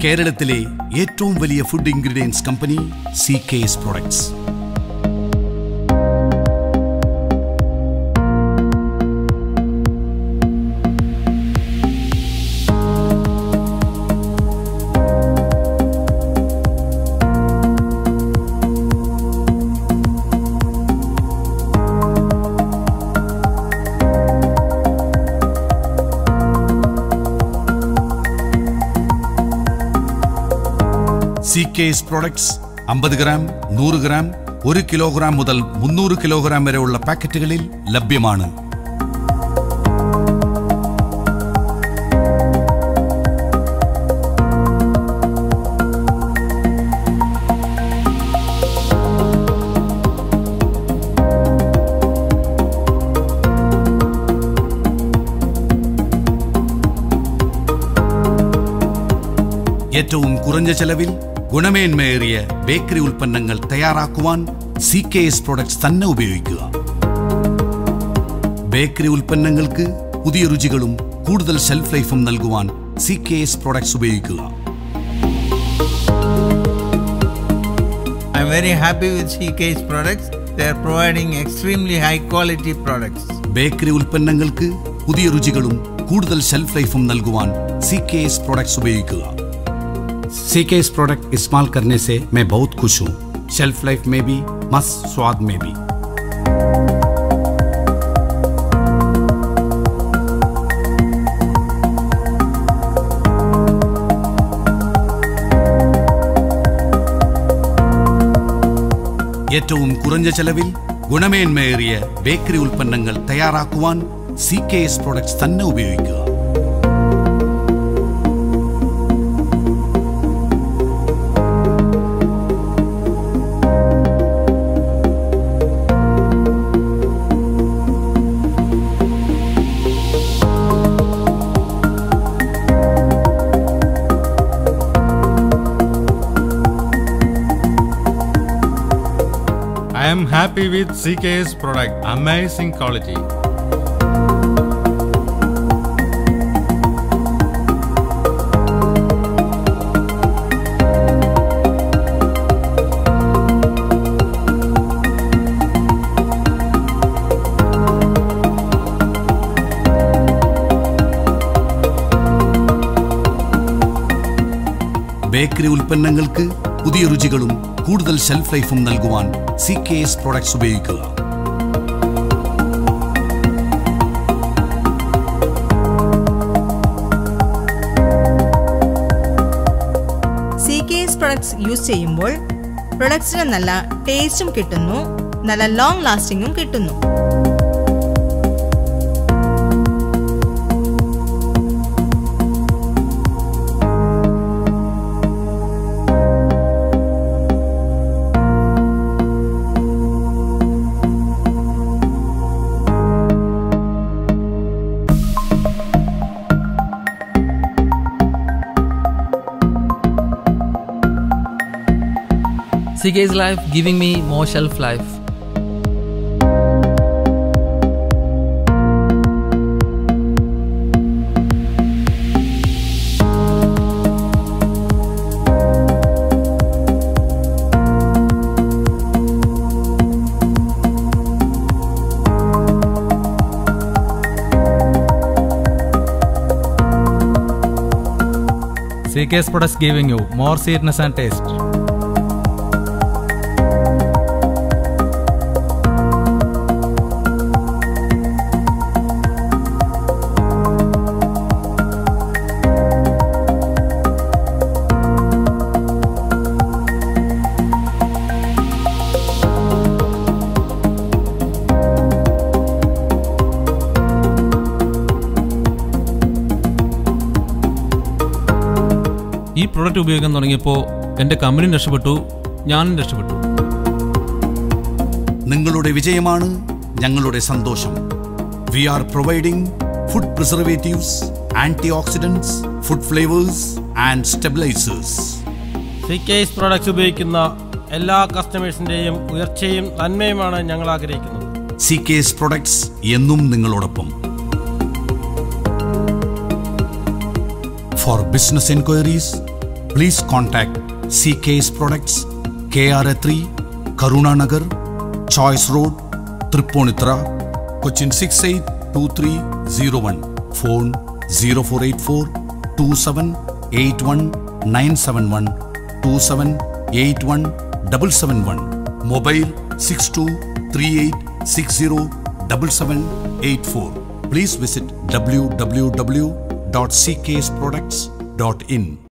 കേരളത്തിലെ ഏറ്റവും വലിയ food ingredients company C K S products C K S products അമ്പത് ഗ്രാം നൂറ് ഗ്രാം ഒരു കിലോഗ്രാം മുതൽ മുന്നൂറ് കിലോഗ്രാം വരെയുള്ള പാക്കറ്റുകളിൽ ലഭ്യമാണ് ഏറ്റവും കുറഞ്ഞ ചെലവിൽ ഗുണമേന്മയേറിയ ബേക്കറി ഉൽപ്പന്നങ്ങൾ തയ്യാറാക്കുവാൻ സി കെ എസ് പ്രൊഡക്ട്സ് തന്നെ ഉപയോഗിക്കുക ബേക്കറി ഉൽപ്പന്നങ്ങൾക്ക് പുതിയ രുചികളും കൂടുതൽ ഷെൽഫ് ലൈഫും നൽകുവാൻ സി കെ എസ് പ്രൊഡക്ട്സ് ഉപയോഗിക്കുക I'm very happy with CK's products. They are providing extremely high quality products. Bakery ഉൽപ്പന്നങ്ങൾക്ക് പുതിയ രുചികളും കൂടുതൽ ഷെൽഫ് ലൈഫും നൽകുവാൻ സി കെ എസ് പ്രൊഡക്ട്സ് ഉപയോഗിക്കുക सी के इस प्रोडक्ट इस्तेमाल करने से मैं बहुत खुश हूँ शेल्फ लाइफ में भी मस्त स्वाद में भी ഏറ്റവും കുറഞ്ഞ ചെലവിൽ ഗുണമേന്മയേറിയ ബേക്കറി ഉൽപ്പന്നങ്ങൾ തയ്യാറാക്കുവാൻ സി കെ എസ് പ്രൊഡക്ട്സ് തന്നെ ഉപയോഗിക്കുക I am happy with CK's product. Amazing quality. Bakery ഉൽപ്പന്നങ്ങൾക്ക് പുതിയ രുചികളും കൂടുതൽ ഷെൽഫ് ലൈഫും നൽകുവാൻ സി കെ എസ് പ്രൊഡക്ട്സ് ഉപയോഗിക്കുക C K S products use ചെയ്യുമ്പോൾ പ്രൊഡക്ട്സിന് നല്ല ടേസ്റ്റും കിട്ടുന്നു നല്ല ലോങ് ലാസ്റ്റിംഗും കിട്ടുന്നു CK's life giving me more shelf life. CK's products giving you more sweetness and taste. ഈ പ്രൊഡക്റ്റ് ഉപയോഗിക്കാൻ തുടങ്ങിയപ്പോൾ എൻ്റെ കമ്പനിയും രക്ഷപ്പെട്ടു ഞാനും രക്ഷപ്പെട്ടു നിങ്ങളുടെ വിജയമാണ് ഞങ്ങളുടെ സന്തോഷം we are providing food preservatives antioxidants food flavours and stabilisers C K S products ഉപയോഗിക്കുന്ന എല്ലാ കസ്റ്റമേഴ്സിന്റെയും ഉയർച്ചയും നന്മയുമാണ് ഞങ്ങൾ ആഗ്രഹിക്കുന്നത് സി കേസ് പ്രൊഡക്ട്സ് എന്നും നിങ്ങളോടൊപ്പം for business enquiries Please contact CK's Products, KRA3, Karuna Nagar, Choice Road, Tripunithra, Cochin 682301. Phone 0484 2781 971 2781 771. Mobile 6238607784. Please visit www.cksproducts.in.